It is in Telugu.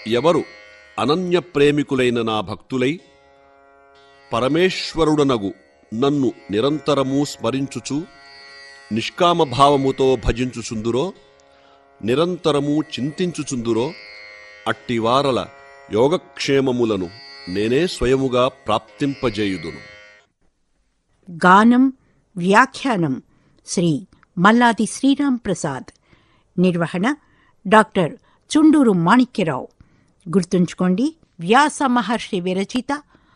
ఎవరు అనన్య ప్రేమికులైన నా భక్తులై పరమేశ్వరుడనగు నన్ను నిరంతరము స్మరించుచు నిష్కామభావముతో భజించుచుందురో నిరంతరము చింతించుచుందురో అట్టివారల యోగక్షేమములను నేనే స్వయముగా ప్రాప్తింపజేయుదును గానం వ్యాఖ్యానం శ్రీ మల్లాది శ్రీరామ్ ప్రసాద్ నిర్వహణ డాక్టర్ చుండూరు మాణిక్యరావు గుర్తుంచుకోండి వ్యాస మహర్షి విరచిత